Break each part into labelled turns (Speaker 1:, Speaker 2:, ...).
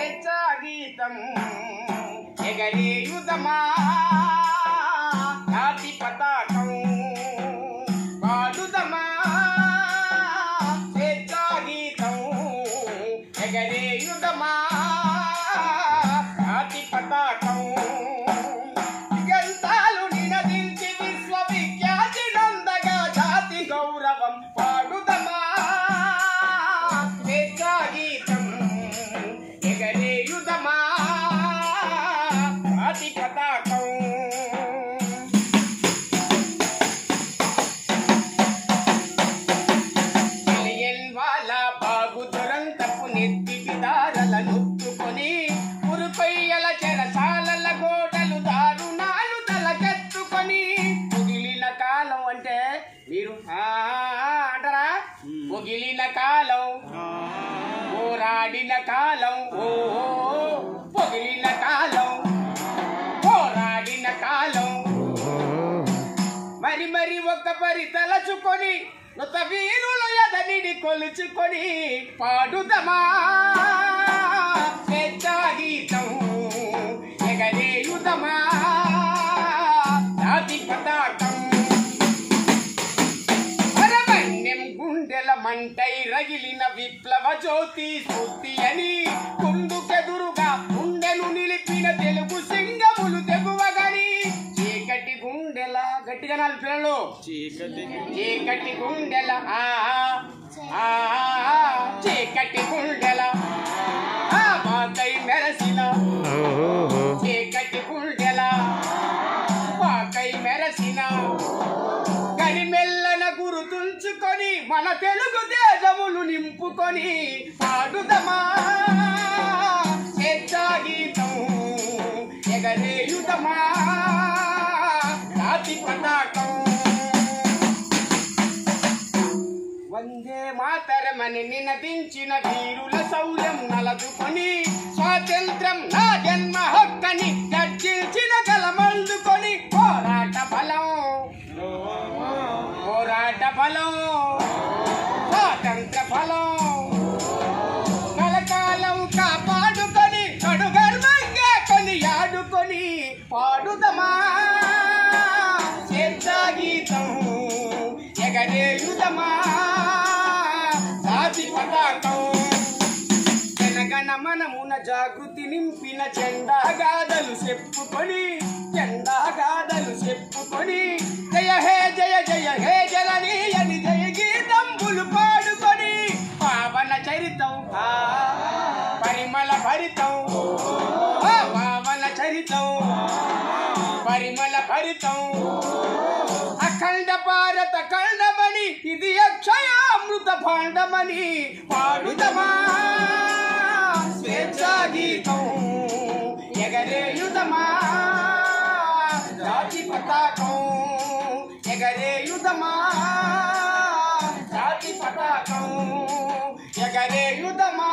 Speaker 1: స్వేచ్ఛా గీతం ఎగరేయుదమా జాతి పతాకం పాడుదమా స్వేచ్ఛా గీతం ఎగరేయుదమా జాతి పతాకం గంటాలు నినదించి విశ్వవిఖ్యాతి నందగా జాతి గౌరవం పాడుదమా స్వేచ్ఛా గీతం ఎగరేయుదమా జాతి పతాకం మిలియన్ వాళ్ళ బాగు దురంతపు నెత్తికి దారల నొత్తుకొని పురుపయ్యల చెరసాలల గోడలు దారుణాలు తలకెత్తుకొని ముగిలిన కాలం అంటే మీరు ఆ అంటారా ముగిలిన కాలం పోరాడిన కాలం ఓ పొగిలిన కాలం పోరాడిన కాలం మరి మరి ఒక్క పరి తలచుకొని నృత వీరుల ఎదనిడి కొలుచుకొని పాడుదమా స్వేచ్ఛా గీతం ఎగరేయుదమా జాతి పతాకం పరమన్యం గుండెల మంటై రగిలిన విప్లవ జ్యోతి స్ఫూర్తి అని కుందుకెదురుగా గుండెను నిలిపిన తెలుగు సింగములు తెగువగని చీకటి గుండెల గట్టిగా నాలుగు పిల్లలు చీకటి గుండెల ఆ ఆ, ఆ, చీకటి గుండెల ఆ మాకై మెరసిన చీకటి గుండెల మాకై మెరసిన కనిమెల్లన గురుతుంచుకొని మన తెలుగు దేశములు నింపుకొని పాడుదమా స్వేచ్ఛా గీతం ఎగరేయుదమా జాతి పతాకం వందే మాతరమని నినదించిన వీరుల శౌర్యం నలదుకొని స్వాతంత్రం నా జన్మ హక్కని గర్జించిన గలమందుకొని పోరాట బలం పోరాట బలం స్వాతంత్ర బలం కలకాలం కాపాడుకొని కడు గర్వంగా కొని ఆడుకొని పాడుదమా స్వేచ్ఛా గీతం ఎగరేయుదమా జాతి పతాకం జనగణ మనమున జాగృతి నింపిన జెండా గాథలు చెప్పుకొని జెండా గాథలు చెప్పుకొని జయ హే జయ జయ హే జలని అని జయ గీతంబులు పాడుకొని పావన చరితం ఆ, పరిమళ భరితం ఆ, పావన చరితం పరిమళ భరితం అఖండ భారత ఖండమని ఇది అక్షయామృత భాండమని పాడుదమా స్వేచ్ఛా గీతం ఎగరేయుదమా జాతి పతాకం ఎగరేయుదమా జాతి పతాకం ఎగరేయుదమా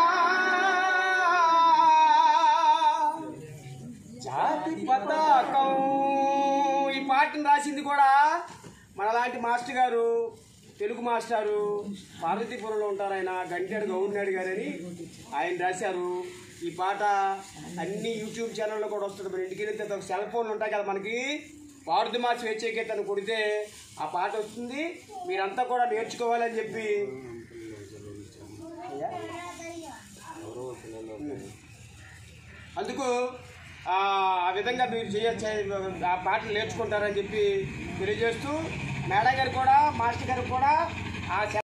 Speaker 1: జాతి పతాకం ఈ పాటను రాసింది కూడా మనలాంటి మాస్టర్ గారు తెలుగు మాస్టారు పార్వతీపురంలో ఉంటారు ఆయన గంటేడు గౌరినాయుడు గారు అని ఆయన రాశారు ఈ పాట అన్ని యూట్యూబ్ ఛానల్లో కూడా వస్తుంది మన ఇంటికి వెళ్తే ఒక సెల్ ఫోన్లు ఉంటాయి కదా మనకి పాడుతు మా స్వేచ్ఛకేత్ అని కొడితే ఆ పాట వస్తుంది మీరంతా కూడా నేర్చుకోవాలని చెప్పి అయ్యా? అందుకు ఆ ఆ విధంగా మీరు చేయొచ్చు ఆ పాటలు నేర్చుకుంటారని చెప్పి తెలియజేస్తూ మేడం గారు కూడా మాస్టర్ గారు కూడా ఆ